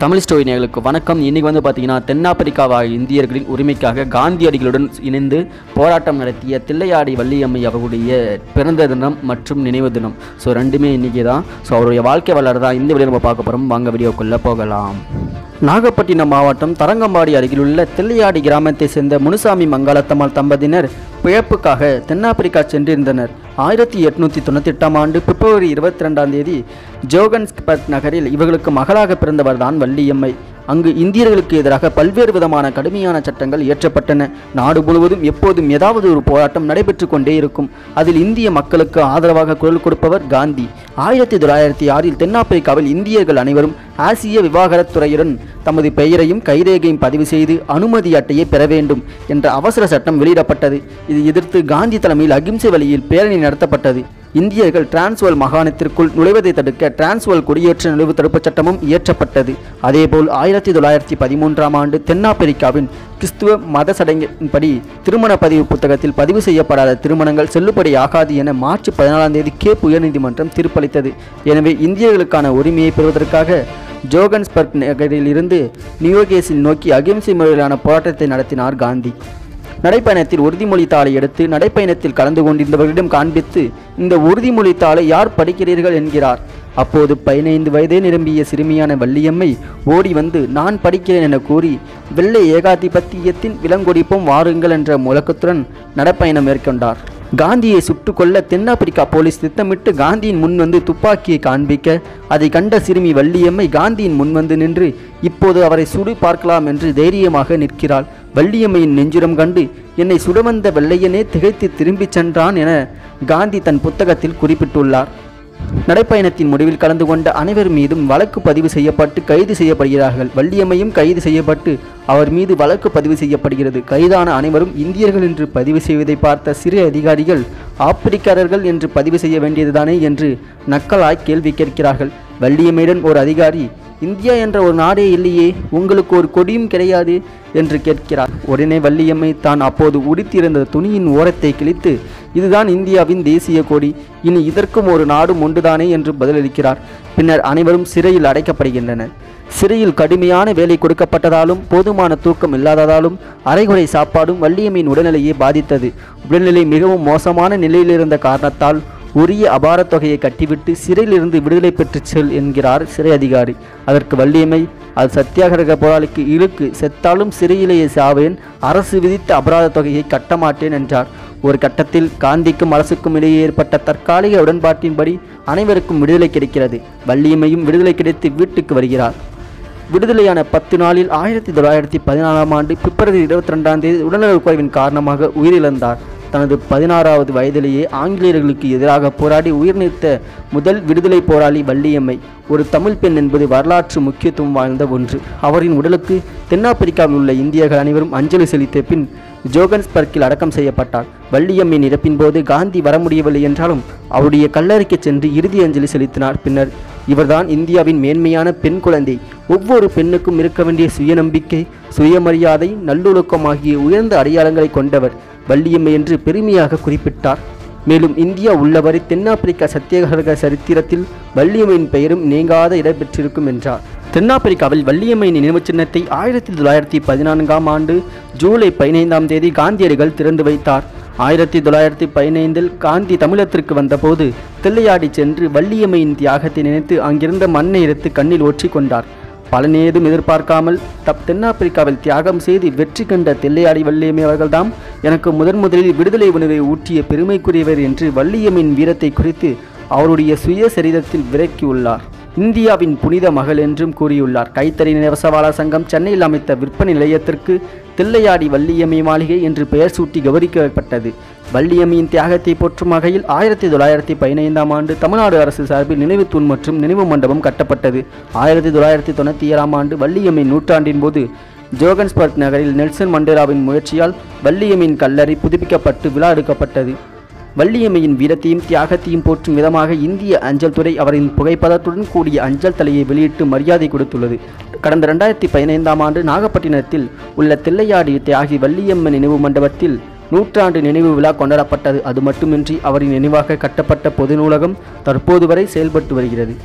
Tamil story நேயர்களுக்கு வணக்கம் இன்னைக்கு வந்து பார்த்தீங்கன்னா தென்னாப்பிரிக்கா வாழ் இந்தியர்களின் உரிமைக்காக காந்தியடிகளுடன் இணைந்து போராட்டம் நடத்திய தில்லையாடி வள்ளியம்மை அவர்களுடைய பிறந்த தினம் மற்றும் நினைவு தினம் ஸோ ரெண்டுமே இன்னைக்கு தான் ஸோ அவருடைய வாழ்க்கை வரலாறு தான் இந்த வீடியோ நம்ம பார்க்க போகிறோம் வாங்க வீடியோக்குள்ளே போகலாம் நாகப்பட்டினம் மாவட்டம் தரங்கம்பாடி அருகிலுள்ள தில்லையாடி கிராமத்தை சேர்ந்த முனுசாமி மங்களத்தம்மாள் தம்பதியினர் பிழைப்புக்காக தென்னாப்பிரிக்கா சென்றிருந்தனர் ஆயிரத்தி எட்நூற்றி தொண்ணூற்றி எட்டாம் ஆண்டு பிப்ரவரி இருபத்தி ரெண்டாம் தேதி ஜோகன்ஸ்பர்க் நகரில் இவர்களுக்கு மகளாக பிறந்தவர் தான் வள்ளியம்மை அங்கு இந்தியர்களுக்கு எதிராக பல்வேறு விதமான கடுமையான சட்டங்கள் இயற்றப்பட்டன நாடு முழுவதும் எப்போதும் ஏதாவது ஒரு போராட்டம் நடைபெற்று கொண்டே இருக்கும் அதில் இந்திய மக்களுக்கு ஆதரவாக குரல் கொடுப்பவர் காந்தி ஆயிரத்தி தொள்ளாயிரத்தி ஆறில் தென்னாப்பிரிக்காவில் இந்தியர்கள் அனைவரும் ஆசிய விவாகரத் துறையுடன் தமது பெயரையும் கைரேகையும் பதிவு செய்து அனுமதி அட்டையை பெற வேண்டும் என்ற அவசர சட்டம் வெளியிடப்பட்டது இது எதிர்த்து காந்தி தலைமையில் அகிம்சை வழியில் பேரணி நடத்தப்பட்டது இந்தியர்கள் டிரான்ஸ்வால் மாகாணத்திற்குள் நுழைவதை தடுக்க டிரான்ஸ்வால் குடியேற்ற நுழைவு தடுப்புச் சட்டமும் இயற்றப்பட்டது அதேபோல் ஆயிரத்தி தொள்ளாயிரத்தி பதிமூன்றாம் ஆண்டு தென்னாப்பிரிக்காவின் கிறிஸ்துவ மத சடங்கின்படி திருமண பதிவு புத்தகத்தில் பதிவு செய்யப்படாத திருமணங்கள் செல்லுபடி ஆகாது என மார்ச் பதினாலாம் தேதி கேப் உயர்நீதிமன்றம் தீர்ப்பளித்தது எனவே இந்தியர்களுக்கான உரிமையை பெறுவதற்காக ஜோகன்ஸ்பர்க் நகரில் இருந்து நியோகேஸில் நோக்கி அகிம்சை முறையிலான போராட்டத்தை நடத்தினார் காந்தி நடைப்பயணத்தில் உறுதிமொழி தாளை எடுத்து நடைப்பயணத்தில் கலந்து கொண்டிருந்தவர்களிடம் காண்பித்து இந்த உறுதிமொழி தாளை யார் படிக்கிறீர்கள் என்கிறார் அப்போது பதினைந்து வயதே நிரம்பிய சிறுமியான வள்ளியம்மை ஓடி வந்து நான் படிக்கிறேன் என கூறி வெள்ளை ஏகாதிபத்தியத்தின் விலங்கொடிப்போம் வாருங்கள் என்ற முழக்கத்துடன் நடைப்பயணம் மேற்கொண்டார் காந்தியை சுட்டு கொல்ல தென்னாப்பிரிக்கா போலீஸ் திட்டமிட்டு காந்தியின் முன் வந்து துப்பாக்கியை காண்பிக்க அதை கண்ட சிறுமி வள்ளியம்மை காந்தியின் முன் வந்து நின்று இப்போது அவரை சுடு பார்க்கலாம் என்று தைரியமாக நிற்கிறாள் வள்ளியம்மையின் நெஞ்சுரம் கண்டு என்னை சுடவந்த வெள்ளையனே திகைத்து திரும்பிச் சென்றான் என காந்தி தன் புத்தகத்தில் குறிப்பிட்டுள்ளார் நடைப்பயணத்தின் முடிவில் கலந்து கொண்ட அனைவர் மீதும் வழக்கு பதிவு செய்யப்பட்டு கைது செய்யப்படுகிறார்கள் வள்ளியம்மையும் கைது செய்யப்பட்டு அவர் மீது வழக்கு பதிவு செய்யப்படுகிறது கைதான அனைவரும் இந்தியர்கள் என்று பதிவு செய்வதை பார்த்த சிறு அதிகாரிகள் ஆப்பிரிக்கர்கள் என்று பதிவு செய்ய வேண்டியதுதானே என்று நக்கலாய் கேள்வி கேட்கிறார்கள் வள்ளியம்மையுடன் ஒரு அதிகாரி இந்தியா என்ற ஒரு நாடே இல்லையே உங்களுக்கு ஒரு கொடியும் கிடையாது என்று கேட்கிறார் உடனே வள்ளியம்மை தான் அப்போது உடுத்தியிருந்த துணியின் ஓரத்தை கிழித்து இதுதான் இந்தியாவின் தேசிய கொடி இனி இதற்கும் ஒரு நாடும் ஒன்றுதானே என்று பதிலளிக்கிறார் பின்னர் அனைவரும் சிறையில் அடைக்கப்படுகின்றனர் சிறையில் கடுமையான வேலை கொடுக்கப்பட்டதாலும் போதுமான தூக்கம் இல்லாததாலும் அரைகுறை சாப்பாடும் வள்ளியம்மையின் உடல்நிலையை பாதித்தது உடல்நிலை மிகவும் மோசமான நிலையில் இருந்த காரணத்தால் உரிய அபாரத் தொகையை கட்டிவிட்டு சிறையிலிருந்து விடுதலை பெற்றுச் செல் என்கிறார் சிறை அதிகாரி அதற்கு வள்ளியம்மை அது சத்தியாகிரக போராளிக்கு இழுக்கு செத்தாலும் சிறையிலேயே சாவேன் அரசு விதித்த அபராத தொகையை கட்ட மாட்டேன் என்றார் ஒரு கட்டத்தில் காந்திக்கும் அரசுக்கும் இடையே ஏற்பட்ட தற்காலிக உடன்பாட்டின்படி அனைவருக்கும் விடுதலை கிடைக்கிறது வள்ளியம்மையும் விடுதலை கிடைத்து வீட்டுக்கு வருகிறார் விடுதலையான பத்து நாளில் ஆயிரத்தி தொள்ளாயிரத்தி பதினாலாம் ஆண்டு பிப்ரவரி இருபத்தி ரெண்டாம் தேதி உடல்நலக் குறைவின் காரணமாக உயிரிழந்தார் தனது பதினாறாவது வயதிலேயே ஆங்கிலேயர்களுக்கு எதிராக போராடி உயிர் நீத்த முதல் விடுதலை போராளி வள்ளியம்மை ஒரு தமிழ் பெண் என்பது வரலாற்று முக்கியத்துவம் வாய்ந்த ஒன்று அவரின் உடலுக்கு தென்னாப்பிரிக்காவில் உள்ள இந்தியர்கள் அனைவரும் அஞ்சலி செலுத்திய பின் ஜோகன்ஸ்பர்க்கில் அடக்கம் செய்யப்பட்டார் வள்ளியம்மின் இறப்பின் போது காந்தி வர முடியவில்லை என்றாலும் அவருடைய கல்லறைக்கு சென்று இறுதி அஞ்சலி செலுத்தினார் பின்னர் இவர்தான் இந்தியாவின் மேன்மையான பெண் குழந்தை ஒவ்வொரு பெண்ணுக்கும் இருக்க வேண்டிய சுயநம்பிக்கை சுயமரியாதை நல்லொழுக்கம் ஆகிய உயர்ந்த அடையாளங்களை கொண்டவர் வள்ளியம்மை என்று பெருமையாக குறிப்பிட்டார் மேலும் இந்தியா உள்ளவரை தென்னாப்பிரிக்கா சத்தியாகிரக சரித்திரத்தில் வள்ளியம்மையின் பெயரும் நீங்காத இடம்பெற்றிருக்கும் என்றார் தென்னாப்பிரிக்காவில் வள்ளியம்மையின் நினைவுச் சின்னத்தை ஆயிரத்தி தொள்ளாயிரத்தி பதினான்காம் ஆண்டு ஜூலை பதினைந்தாம் தேதி காந்தியடிகள் திறந்து வைத்தார் ஆயிரத்தி தொள்ளாயிரத்தி பதினைந்தில் காந்தி தமிழகத்திற்கு வந்தபோது தில்லையாடி சென்று வள்ளியம்மையின் தியாகத்தை நினைத்து அங்கிருந்த மண்ணை எடுத்து கண்ணில் ஒற்றிக் கொண்டார் பலனேதும் எதிர்பார்க்காமல் தப் தென்னாப்பிரிக்காவில் தியாகம் செய்து வெற்றி கண்ட தில்லையாடி வள்ளியம்மை அவர்கள்தாம் எனக்கு முதன் முதலில் விடுதலை உணவை ஊற்றிய பெருமைக்குரியவர் என்று வள்ளியம்மின் வீரத்தை குறித்து அவருடைய சுயசரிதத்தில் விரக்கியுள்ளார் இந்தியாவின் புனித மகள் என்றும் கூறியுள்ளார் கைத்தறி நெசவாளர் சங்கம் சென்னையில் அமைத்த விற்பனை நிலையத்திற்கு தில்லையாடி வள்ளியம்மை மாளிகை என்று பெயர் சூட்டி கௌரவிக்கப்பட்டது வள்ளியம்மையின் தியாகத்தை போற்றும் வகையில் ஆயிரத்தி தொள்ளாயிரத்தி பதினைந்தாம் ஆண்டு தமிழ்நாடு அரசு சார்பில் நினைவு தூண் மற்றும் நினைவு மண்டபம் கட்டப்பட்டது ஆயிரத்தி தொள்ளாயிரத்தி தொண்ணூற்றி ஏழாம் ஆண்டு வள்ளியம்மை நூற்றாண்டின் போது ஜோகன்ஸ்பர்க் நகரில் நெல்சன் மண்டேலாவின் முயற்சியால் வள்ளியம்மையின் கல்லறை புதுப்பிக்கப்பட்டு விழா எடுக்கப்பட்டது வள்ளியம்மையின் வீரத்தையும் தியாகத்தையும் போற்றும் விதமாக இந்திய அஞ்சல் துறை அவரின் புகைப்படத்துடன் கூடிய அஞ்சல் தலையை வெளியிட்டு மரியாதை கொடுத்துள்ளது கடந்த ரெண்டாயிரத்தி பதினைந்தாம் ஆண்டு நாகப்பட்டினத்தில் உள்ள தில்லையாடி தியாகி வள்ளியம்மன் நினைவு மண்டபத்தில் நூற்றாண்டு நினைவு விழா கொண்டாடப்பட்டது அது மட்டுமின்றி அவரின் நினைவாக கட்டப்பட்ட பொது நூலகம் தற்போது வரை செயல்பட்டு வருகிறது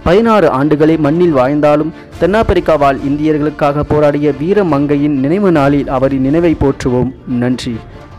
பதினாறு ஆண்டுகளே மண்ணில் வாழ்ந்தாலும் தென்னாப்பிரிக்கா வாழ் இந்தியர்களுக்காக போராடிய வீர மங்கையின் நினைவு நாளில் அவரின் நினைவை போற்றுவோம் நன்றி